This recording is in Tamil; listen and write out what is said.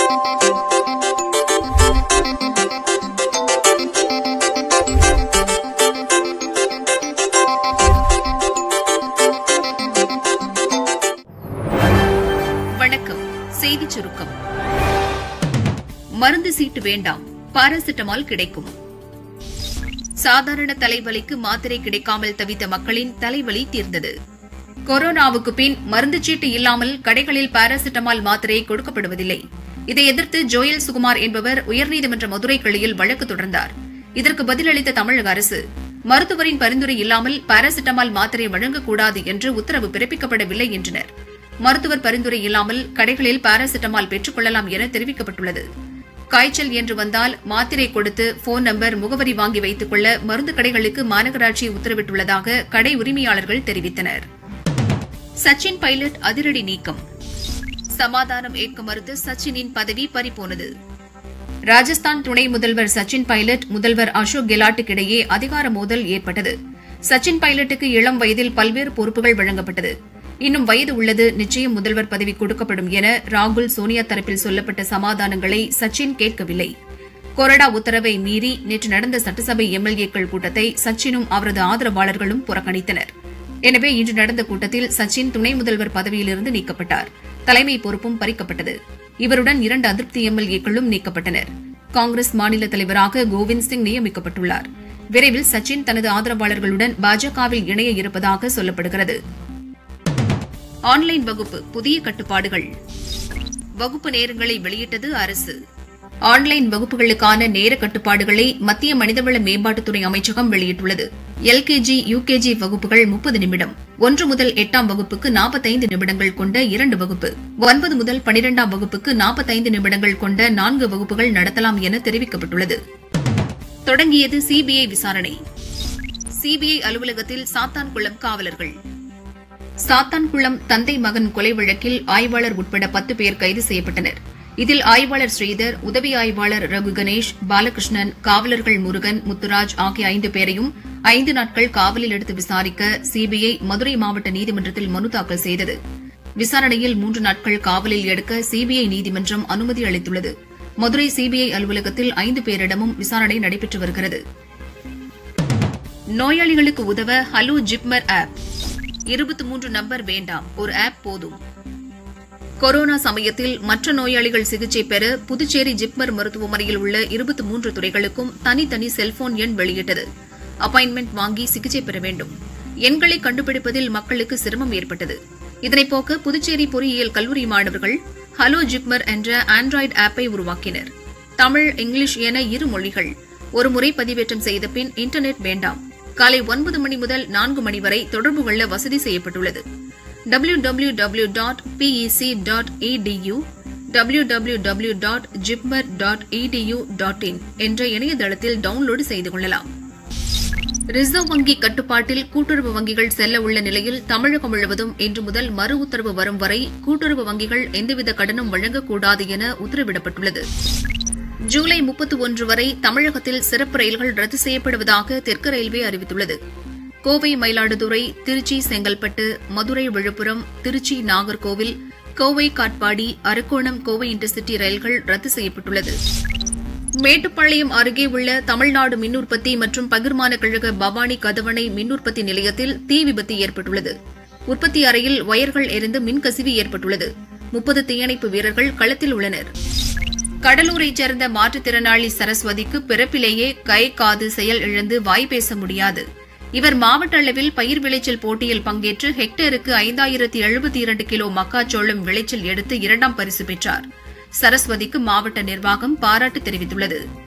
வணக்கம் செய்திச் சுருக்கம் மருந்து சீட்டு வேண்டாம் பாராசிட்டமால் கிடைக்கும் சாதாரண தலைவலிக்கு மாத்திரை கிடைக்காமல் தவித்த மக்களின் தலைவலி தீர்ந்தது கொரோனாவுக்கு பின் மருந்து சீட்டு இல்லாமல் கடைகளில் பாராசிட்டமால் மாத்திரை கொடுக்கப்படுவதில்லை இதை எதிர்த்து ஜோயல் சுகுமார் என்பவர் உயர்நீதிமன்ற மதுரை கிளையில் வழக்கு தொடர்ந்தார் இதற்கு பதிலளித்த தமிழக அரசு மருத்துவரின் பரிந்துரை இல்லாமல் பாராசிட்டமால் மாத்திரை வழங்கக்கூடாது என்று உத்தரவு பிறப்பிக்கப்படவில்லை என்றனர் மருத்துவர் பரிந்துரை இல்லாமல் கடைகளில் பாராசிட்டமால் பெற்றுக் கொள்ளலாம் என தெரிவிக்கப்பட்டுள்ளது காய்ச்சல் என்று வந்தால் மாத்திரை கொடுத்து போன் நம்பர் முகவரி வாங்கி வைத்துக் கொள்ள மருந்து கடைகளுக்கு மாநகராட்சி உத்தரவிட்டுள்ளதாக கடை உரிமையாளர்கள் தெரிவித்தனர் சச்சின் பைலட் அதிரடி நீக்கம் சமாதானம் ஏற்க மறுத்து சச்சினின் பதவி பறிபோனது ராஜஸ்தான் துணை முதல்வர் சச்சின் பைலட் முதல்வர் அசோக் கெலாட்டுக்கிடையே அதிகார மோதல் ஏற்பட்டது சச்சின் பைலட்டுக்கு இளம் வயதில் பல்வேறு பொறுப்புகள் வழங்கப்பட்டது இன்னும் வயது உள்ளது நிச்சயம் முதல்வர் பதவி கொடுக்கப்படும் என ராகுல் சோனியா தரப்பில் சொல்லப்பட்ட சமாதானங்களை சச்சின் கேட்கவில்லை கொறடா உத்தரவை மீறி நேற்று நடந்த சட்டசபை எம்எல்ஏக்கள் கூட்டத்தை சச்சினும் அவரது ஆதரவாளர்களும் புறக்கணித்தனர் எனவே இன்று நடந்த கூட்டத்தில் சச்சின் துணை முதல்வர் பதவியிலிருந்து நீக்கப்பட்டார் தலைமை பொறுப்பும் பறிக்கப்பட்டது இவருடன் இரண்டு அதிருப்தி எம்எல்ஏக்களும் நீக்கப்பட்டனர் காங்கிரஸ் மாநில தலைவராக கோவிந்த் சிங் நியமிக்கப்பட்டுள்ளார் விரைவில் சச்சின் தனது ஆதரவாளர்களுடன் பாஜகவில் இணைய இருப்பதாக சொல்லப்படுகிறது ஆன்லைன் வகுப்பு புதிய கட்டுப்பாடுகள் வகுப்பு நேரங்களை வெளியிட்டது அரசு ஆன்லைன் வகுப்புகளுக்கான நேர கட்டுப்பாடுகளை மத்திய மனிதவள மேம்பாட்டுத்துறை அமைச்சகம் வெளியிட்டுள்ளது எல்கேஜி யுகேஜி வகுப்புகள் முப்பது நிமிடம் ஒன்று முதல் எட்டாம் வகுப்புக்கு நாற்பத்தைந்து நிமிடங்கள் கொண்ட இரண்டு வகுப்பு ஒன்பது முதல் பனிரெண்டாம் வகுப்புக்கு நாற்பத்தைந்து நிமிடங்கள் கொண்ட நான்கு வகுப்புகள் நடத்தலாம் என தெரிவிக்கப்பட்டுள்ளது தொடங்கியது சிபிஐ விசாரணை சிபிஐ அலுவலகத்தில் சாத்தான்குளம் காவலர்கள் சாத்தான்குளம் தந்தை மகன் கொலை வழக்கில் ஆய்வாளர் உட்பட பத்து பேர் கைது செய்யப்பட்டனர் இதில் ஆய்வாளர் ஸ்ரீதர் உதவி ஆய்வாளர் ரகு கணேஷ் பாலகிருஷ்ணன் காவலர்கள் முருகன் முத்துராஜ் ஆகிய ஐந்து பேரையும் ஐந்து நாட்கள் காவலில் எடுத்து விசாரிக்க சிபிஐ மதுரை மாவட்ட நீதிமன்றத்தில் மனு தாக்கல் செய்தது விசாரணையில் மூன்று நாட்கள் காவலில் எடுக்க சிபிஐ நீதிமன்றம் அனுமதி அளித்துள்ளது மதுரை சிபிஐ அலுவலகத்தில் ஐந்து பேரிடமும் விசாரணை நடைபெற்று வருகிறது நோயாளிகளுக்கு உதவ ஹலோ ஜிப்மர் ஆப் இருபத்தி மூன்று நம்பர் வேண்டாம் ஒரு ஆப் போதும் கொரோனா சமயத்தில் மற்ற நோயாளிகள் சிகிச்சை பெற புதுச்சேரி ஜிப்மர் மருத்துவமனையில் உள்ள இருபத்தி மூன்று துறைகளுக்கும் தனித்தனி செல்போன் எண் வெளியிட்டது அப்பாயின்மெண்ட் வாங்கி சிகிச்சை பெற வேண்டும் எண்களை கண்டுபிடிப்பதில் மக்களுக்கு சிரமம் ஏற்பட்டது இதனை போக்க புதுச்சேரி பொறியியல் கல்லூரி மாணவர்கள் ஹலோ ஜிப்மர் என்ற ஆண்ட்ராய்டு ஆப்பை உருவாக்கினர் தமிழ் இங்கிலீஷ் என இரு மொழிகள் ஒரு முறை பதிவேற்றம் செய்த பின் இன்டர்நெட் வேண்டாம் காலை ஒன்பது மணி முதல் நான்கு மணி வரை தொடர்பு கொள்ள வசதி செய்யப்பட்டுள்ளது W W W dot PEC dot EDU W W W dot JIPMER dot EDU dot in என்ற இணையதளத்தில் டவுன்லோடு செய்து கொள்ளலாம் ரிசர்வ் வங்கி கட்டுப்பாட்டில் கூட்டுறவு வங்கிகள் செல்ல உள்ள நிலையில் தமிழகம் முழுவதும் இன்று முதல் மறு உத்தரவு வரும் வரை கூட்டுறவு வங்கிகள் எந்தவித கடனும் வழங்கக்கூடாது என உத்தரவிடப்பட்டுள்ளது ஜூலை முப்பத்தி ஒன்று வரை தமிழகத்தில் சிறப்பு ரயில்கள் ரத்து செய்யப்படுவதாக தெற்கு ரயில்வே அறிவித்துள்ளது கோவை மயிலாடுதுறை திருச்சி செங்கல்பட்டு மதுரை விழுப்புரம் திருச்சி நாகர்கோவில் கோவை காட்பாடி அரக்கோணம் கோவை இன்டர்சிட்டி ரயில்கள் ரத்து செய்யப்பட்டுள்ளது மேட்டுப்பாளையம் அருகே உள்ள தமிழ்நாடு மின் உற்பத்தி மற்றும் பகிர்மான கழக பவானி கதவணை மின் உற்பத்தி நிலையத்தில் தீ விபத்து ஏற்பட்டுள்ளது உற்பத்தி அறையில் ஒயர்கள் எரிந்து மின்கசிவு ஏற்பட்டுள்ளது முப்பது தீயணைப்பு வீரர்கள் களத்தில் உள்ளனர் கடலூரைச் சேர்ந்த மாற்றுத்திறனாளி சரஸ்வதிக்கு பிறப்பிலேயே கை காது செயல் இழந்து வாய் பேச முடியாது இவர் மாவட்ட அளவில் பயிர் விளைச்சல் போட்டியில் பங்கேற்று ஹெக்டேருக்கு ஐந்தாயிரத்தி எழுபத்தி இரண்டு கிலோ மக்காச்சோளம் விளைச்சல் எடுத்து இரண்டாம் பரிசு பெற்றார் சரஸ்வதிக்கு மாவட்ட நிர்வாகம் பாராட்டு தெரிவித்துள்ளது